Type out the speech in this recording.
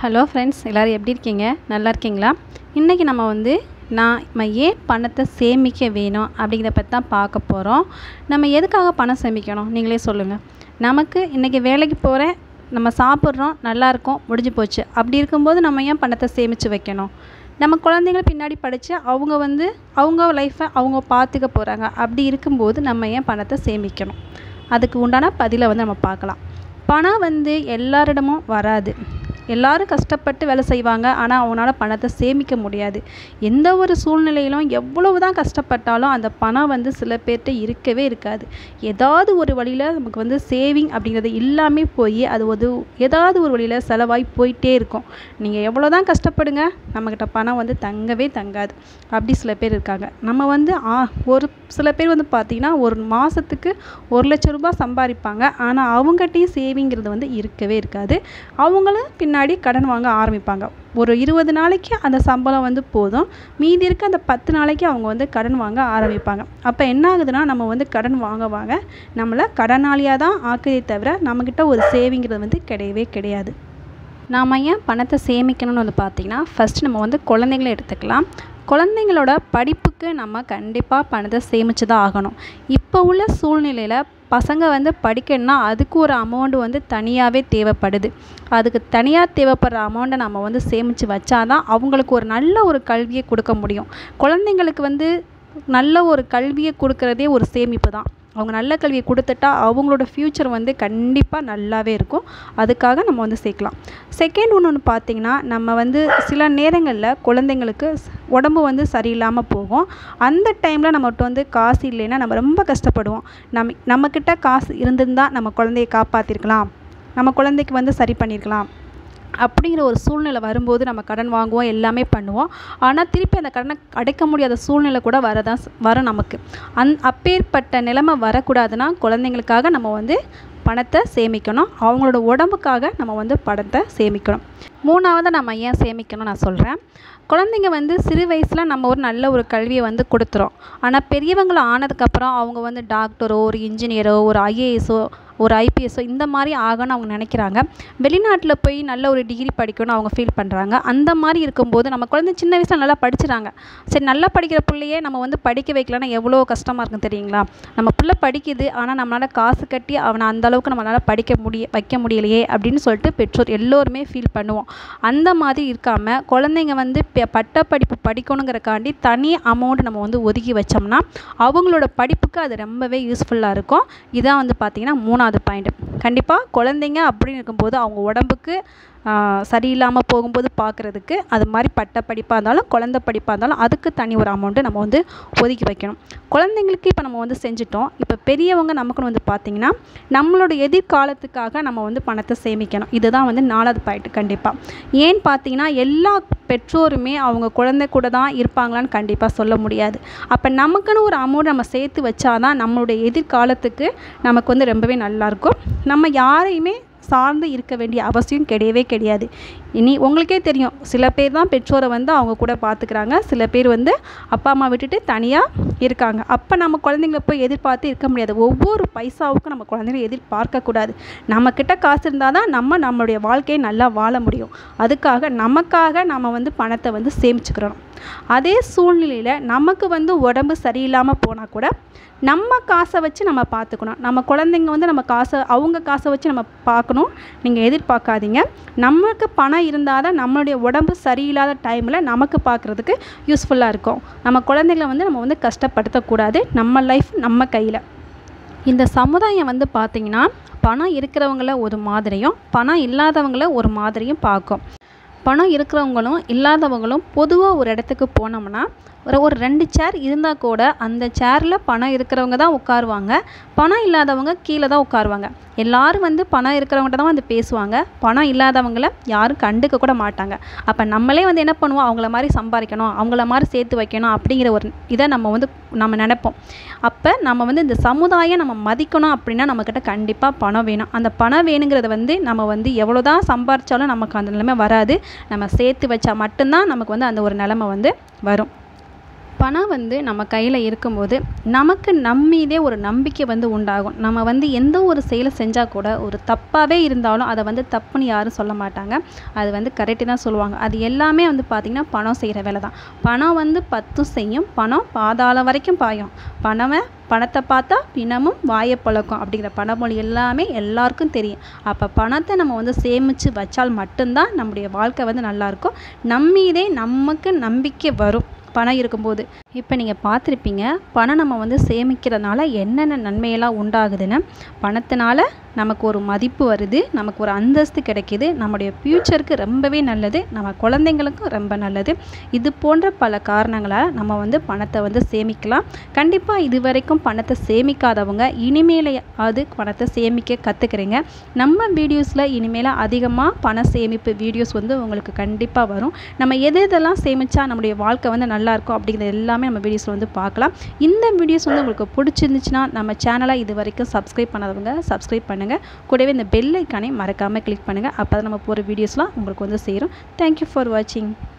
hello friends எல்லோரும் எப்படி இருக்கீங்க நல்லா இருக்கீங்களா இன்றைக்கி நம்ம வந்து நான் நம்ம ஏன் பணத்தை சேமிக்க வேணும் அப்படிங்கிறத பற்றி தான் பார்க்க போகிறோம் நம்ம எதுக்காக பணம் சேமிக்கணும் நீங்களே சொல்லுங்கள் நமக்கு இன்றைக்கி வேலைக்கு போகிறேன் நம்ம சாப்பிட்றோம் நல்லா இருக்கோம் முடிஞ்சு போச்சு அப்படி இருக்கும்போது நம்ம ஏன் பணத்தை சேமித்து வைக்கணும் நம்ம குழந்தைங்க பின்னாடி படித்து அவங்க வந்து அவங்க லைஃப்பை அவங்க பார்த்துக்க போகிறாங்க அப்படி இருக்கும்போது நம்ம ஏன் பணத்தை சேமிக்கணும் அதுக்கு உண்டான பதிலை வந்து நம்ம பார்க்கலாம் பணம் வந்து எல்லாரிடமும் வராது எல்லாரும் கஷ்டப்பட்டு வேலை செய்வாங்க ஆனால் அவங்களால பணத்தை சேமிக்க முடியாது எந்த ஒரு சூழ்நிலையிலும் எவ்வளவு தான் கஷ்டப்பட்டாலும் அந்த பணம் வந்து சில பேர்கிட்ட இருக்கவே இருக்காது ஏதாவது ஒரு வழியில் நமக்கு வந்து சேவிங் அப்படிங்கிறது இல்லாமல் போய் அது ஒரு ஏதாவது ஒரு வழியில் செலவாகி போயிட்டே இருக்கும் நீங்கள் எவ்வளோ தான் கஷ்டப்படுங்க நம்மக்கிட்ட பணம் வந்து தங்கவே தங்காது அப்படி சில பேர் இருக்காங்க நம்ம வந்து ஆ ஒரு சில பேர் வந்து பார்த்திங்கன்னா ஒரு மாதத்துக்கு ஒரு லட்ச ரூபாய் சம்பாதிப்பாங்க ஆனால் அவங்ககிட்டையும் சேவிங்கிறது வந்து இருக்கவே இருக்காது அவங்களும் பின்னாடி கடன் வாங்க ஆரம்பிப்பாங்க ஒரு இருபது நாளைக்கு அந்த சம்பளம் வந்து போதும் மீதி இருக்க அந்த பத்து நாளைக்கு அவங்க வந்து கடன் வாங்க ஆரம்பிப்பாங்க அப்போ என்ன ஆகுதுன்னா நம்ம வந்து கடன் வாங்க வாங்க நம்மளை கடனாளியாக தான் ஆக்குதே தவிர நம்மக்கிட்ட ஒரு சேவிங்கிறது வந்து கிடையவே கிடையாது நாம் ஏன் பணத்தை சேமிக்கணும்னு வந்து பார்த்திங்கன்னா ஃபஸ்ட்டு நம்ம வந்து குழந்தைங்கள எடுத்துக்கலாம் குழந்தைங்களோட படிப்புக்கு நம்ம கண்டிப்பாக பணத்தை சேமித்து தான் ஆகணும் இப்போ உள்ள சூழ்நிலையில் பசங்க வந்து படிக்கணும்னா அதுக்கு ஒரு அமௌண்ட் வந்து தனியாகவே தேவைப்படுது அதுக்கு தனியாக தேவைப்படுற அமௌண்ட்டை நம்ம வந்து சேமித்து வச்சாதான் அவங்களுக்கு ஒரு நல்ல ஒரு கல்வியை கொடுக்க முடியும் குழந்தைங்களுக்கு வந்து நல்ல ஒரு கல்வியை கொடுக்குறதே ஒரு சேமிப்பு தான் அவங்க நல்ல கல்வியை கொடுத்துட்டா அவங்களோட ஃப்யூச்சர் வந்து கண்டிப்பாக நல்லாவே இருக்கும் அதுக்காக நம்ம வந்து சேர்க்கலாம் செகண்ட் ஒன்று ஒன்று பார்த்திங்கன்னா நம்ம வந்து சில நேரங்களில் குழந்தைங்களுக்கு உடம்பு வந்து சரியில்லாமல் போகும் அந்த டைமில் நம்மகிட்ட வந்து காசு இல்லைன்னா நம்ம ரொம்ப கஷ்டப்படுவோம் நம்ம நம்மக்கிட்ட காசு இருந்திருந்தால் நம்ம குழந்தைய காப்பாற்றிருக்கலாம் நம்ம குழந்தைக்கு வந்து சரி பண்ணியிருக்கலாம் அப்படிங்கிற ஒரு சூழ்நிலை வரும்போது நம்ம கடன் வாங்குவோம் எல்லாமே பண்ணுவோம் ஆனால் திருப்பி அந்த கடனை அடைக்க முடியாத சூழ்நிலை கூட வரதான் வரும் நமக்கு அந் அப்பேற்பட்ட நிலைமை வரக்கூடாதுன்னா குழந்தைங்களுக்காக நம்ம வந்து பணத்தை சேமிக்கணும் அவங்களோட உடம்புக்காக நம்ம வந்து பணத்தை சேமிக்கணும் மூணாவது நம்ம ஏன் சேமிக்கணும் நான் சொல்கிறேன் குழந்தைங்க வந்து சிறு வயசில் நம்ம ஒரு நல்ல ஒரு கல்வியை வந்து கொடுத்துறோம் ஆனால் பெரியவங்களை ஆனதுக்கப்புறம் அவங்க வந்து டாக்டரோ ஒரு இன்ஜினியரோ ஒரு ஐஏஎஸோ ஒரு ஐபிஎஸ்ஸோ இந்த மாதிரி ஆகணும்னு அவங்க நினைக்கிறாங்க வெளிநாட்டில் போய் நல்ல ஒரு டிகிரி படிக்கணும்னு அவங்க ஃபீல் பண்ணுறாங்க அந்த மாதிரி இருக்கும்போது நம்ம குழந்தை சின்ன வயசில் நல்லா படிச்சுறாங்க சரி நல்லா படிக்கிற பிள்ளையே நம்ம வந்து படிக்க வைக்கலன்னா எவ்வளோ கஷ்டமாக இருக்கும் தெரியுங்களா நம்ம பிள்ளை படிக்குது ஆனால் நம்மளால் காசு கட்டி அவனை அந்த அளவுக்கு நம்மளால் படிக்க முடிய வைக்க முடியலையே அப்படின்னு சொல்லிட்டு பெற்றோர் எல்லோருமே ஃபீல் பண்ணுவோம் அந்த மாதிரி இருக்காமல் குழந்தைங்க வந்து பட்ட படிப்பு படிக்கணுங்கிறக்காண்டி தனி அமௌண்ட் நம்ம வந்து ஒதுக்கி வச்சோம்னா அவங்களோட படிப்புக்கு அது ரொம்பவே யூஸ்ஃபுல்லாக இருக்கும் இதான் வந்து பார்த்திங்கன்னா மூணாவது பாயிண்ட் கண்டிப்பாக குழந்தைங்க அப்படின்னு இருக்கும்போது அவங்க உடம்புக்கு சரியில்லாமல் போகும்போது பார்க்குறதுக்கு அது மாதிரி பட்ட படிப்பாக இருந்தாலும் குழந்த படிப்பாக இருந்தாலும் அதுக்கு தனி ஒரு அமௌண்ட்டு நம்ம வந்து ஒதுக்கி வைக்கணும் குழந்தைங்களுக்கு இப்போ நம்ம வந்து செஞ்சிட்டோம் இப்போ பெரியவங்க நமக்குன்னு வந்து பார்த்திங்கன்னா நம்மளோட எதிர்காலத்துக்காக நம்ம வந்து பணத்தை சேமிக்கணும் இதுதான் வந்து நாலாவது பாயிண்ட் கண்டிப்பாக ஏன்னு பார்த்தீங்கன்னா எல்லா பெற்றோருமே அவங்க குழந்தை கூட தான் இருப்பாங்களான்னு கண்டிப்பாக சொல்ல முடியாது அப்போ நமக்குன்னு ஒரு அமௌண்ட் நம்ம சேர்த்து வச்சாதான் நம்மளுடைய எதிர்காலத்துக்கு நமக்கு வந்து ரொம்பவே நல்லாயிருக்கும் நம்ம யாரையுமே சார்ந்து இருக்க வேண்டிய அவசியம் கிடையவே கிடையாது இனி உங்களுக்கே தெரியும் சில பேர் தான் பெற்றோரை வந்து அவங்க கூட பார்த்துக்கிறாங்க சில பேர் வந்து அப்பா அம்மா விட்டுட்டு தனியாக இருக்காங்க அப்போ நம்ம குழந்தைங்கள போய் எதிர்பார்த்து இருக்க முடியாது ஒவ்வொரு பைசாவுக்கும் நம்ம குழந்தைங்கள எதிர்பார்க்கக்கூடாது நம்மக்கிட்ட காசு இருந்தால் தான் நம்ம நம்மளுடைய வாழ்க்கையை நல்லா வாழ முடியும் அதுக்காக நமக்காக நம்ம வந்து பணத்தை வந்து சேமிச்சுக்கிறோம் அதே சூழ்நிலையில் நமக்கு வந்து உடம்பு சரியில்லாமல் போனால் கூட நம்ம காசை வச்சு நம்ம பார்த்துக்கணும் நம்ம குழந்தைங்க வந்து நம்ம காசை அவங்க காசை வச்சு நம்ம பார்க்கணும் நீங்கள் எதிர்பார்க்காதீங்க நமக்கு பணம் இருந்தால் தான் நம்மளுடைய உடம்பு சரியில்லாத டைமில் நமக்கு பார்க்குறதுக்கு யூஸ்ஃபுல்லாக இருக்கும் நம்ம குழந்தைங்கள வந்து நம்ம வந்து கஷ்டப்படுத்தக்கூடாது நம்ம லைஃப் நம்ம கையில் இந்த சமுதாயம் வந்து பார்த்திங்கன்னா பணம் இருக்கிறவங்கள ஒரு மாதிரியும் பணம் இல்லாதவங்கள ஒரு மாதிரியும் பார்க்கும் பணம் இருக்கிறவங்களும் இல்லாதவங்களும் பொதுவாக ஒரு இடத்துக்கு போனோம்னா ஒரு ஒரு ரெண்டு சேர் இருந்தால் கூட அந்த சேரில் பணம் இருக்கிறவங்க தான் உட்காருவாங்க பணம் இல்லாதவங்க கீழே தான் உட்காருவாங்க எல்லோரும் வந்து பணம் இருக்கிறவங்கள்ட்ட தான் வந்து பேசுவாங்க பணம் இல்லாதவங்கள யாரும் கண்டுக்க கூட மாட்டாங்க அப்போ நம்மளே வந்து என்ன பண்ணுவோம் அவங்கள மாதிரி சம்பாதிக்கணும் அவங்கள மாதிரி சேர்த்து வைக்கணும் அப்படிங்கிற ஒரு இதை நம்ம வந்து நம்ம நினைப்போம் அப்போ நம்ம வந்து இந்த சமுதாயம் நம்ம மதிக்கணும் அப்படின்னா நம்மக்கிட்ட கண்டிப்பாக பணம் வேணும் அந்த பணம் வேணுங்கிறத வந்து நம்ம வந்து எவ்வளோ தான் சம்பாரித்தாலும் நமக்கு அந்த நிலைமை வராது நம்ம சேர்த்து வச்சா மட்டும்தான் நமக்கு வந்து அந்த ஒரு நிலமை வந்து வரும் பணம் வந்து நம்ம கையில் இருக்கும்போது நமக்கு நம்மீதே ஒரு நம்பிக்கை வந்து உண்டாகும் நம்ம வந்து எந்த ஒரு செயலை செஞ்சால் கூட ஒரு தப்பாகவே இருந்தாலும் அதை வந்து தப்புன்னு யாரும் சொல்ல மாட்டாங்க அது வந்து கரெக்டு தான் சொல்லுவாங்க அது எல்லாமே வந்து பார்த்திங்கன்னா பணம் செய்கிற வேலை தான் பணம் வந்து பத்தும் செய்யும் பணம் பாதாளம் வரைக்கும் பாயும் பணமை பணத்தை பார்த்தா பிணமும் வாயை பழக்கம் அப்படிங்கிற பழமொழி எல்லாமே எல்லாருக்கும் தெரியும் அப்போ பணத்தை நம்ம வந்து சேமித்து வச்சால் மட்டும்தான் நம்முடைய வாழ்க்கை வந்து நல்லாயிருக்கும் நம்மீதே நமக்கு நம்பிக்கை வரும் பணம் இருக்கும்போது இப்போ நீங்கள் பார்த்துருப்பீங்க பணம் நம்ம வந்து சேமிக்கிறதுனால என்னென்ன நன்மையெல்லாம் உண்டாகுதுன்னு பணத்தினால நமக்கு ஒரு மதிப்பு வருது நமக்கு ஒரு அந்தஸ்து கிடைக்கிது நம்முடைய ஃப்யூச்சருக்கு ரொம்பவே நல்லது நம்ம குழந்தைங்களுக்கும் ரொம்ப நல்லது இது போன்ற பல காரணங்களால் நம்ம வந்து பணத்தை வந்து சேமிக்கலாம் கண்டிப்பாக இது வரைக்கும் பணத்தை சேமிக்காதவங்க இனிமேல் அது பணத்தை சேமிக்க கற்றுக்குறீங்க நம்ம வீடியோஸில் இனிமேல் அதிகமாக பண சேமிப்பு வீடியோஸ் வந்து உங்களுக்கு கண்டிப்பாக வரும் நம்ம எது எதெல்லாம் சேமித்தா நம்முடைய வாழ்க்கை வந்து நல்லாயிருக்கும் அப்படிங்கிறது எல்லாமே நம்ம வீடியோஸில் வந்து பார்க்கலாம் இந்த வீடியோஸ் வந்து உங்களுக்கு பிடிச்சிருந்துச்சுன்னா நம்ம சேனலை இது வரைக்கும் சப்ஸ்கிரைப் பண்ணாதவங்க சப்ஸ்கிரைப் பண்ணுங்கள் கூடவே இந்த பெல் ஐக்கானை மறக்காமல் கிளிக் பண்ணுங்கள் அப்போ தான் நம்ம போகிற வீடியோஸ்லாம் உங்களுக்கு வந்து சேரும் தேங்க்யூ ஃபார் வாட்சிங்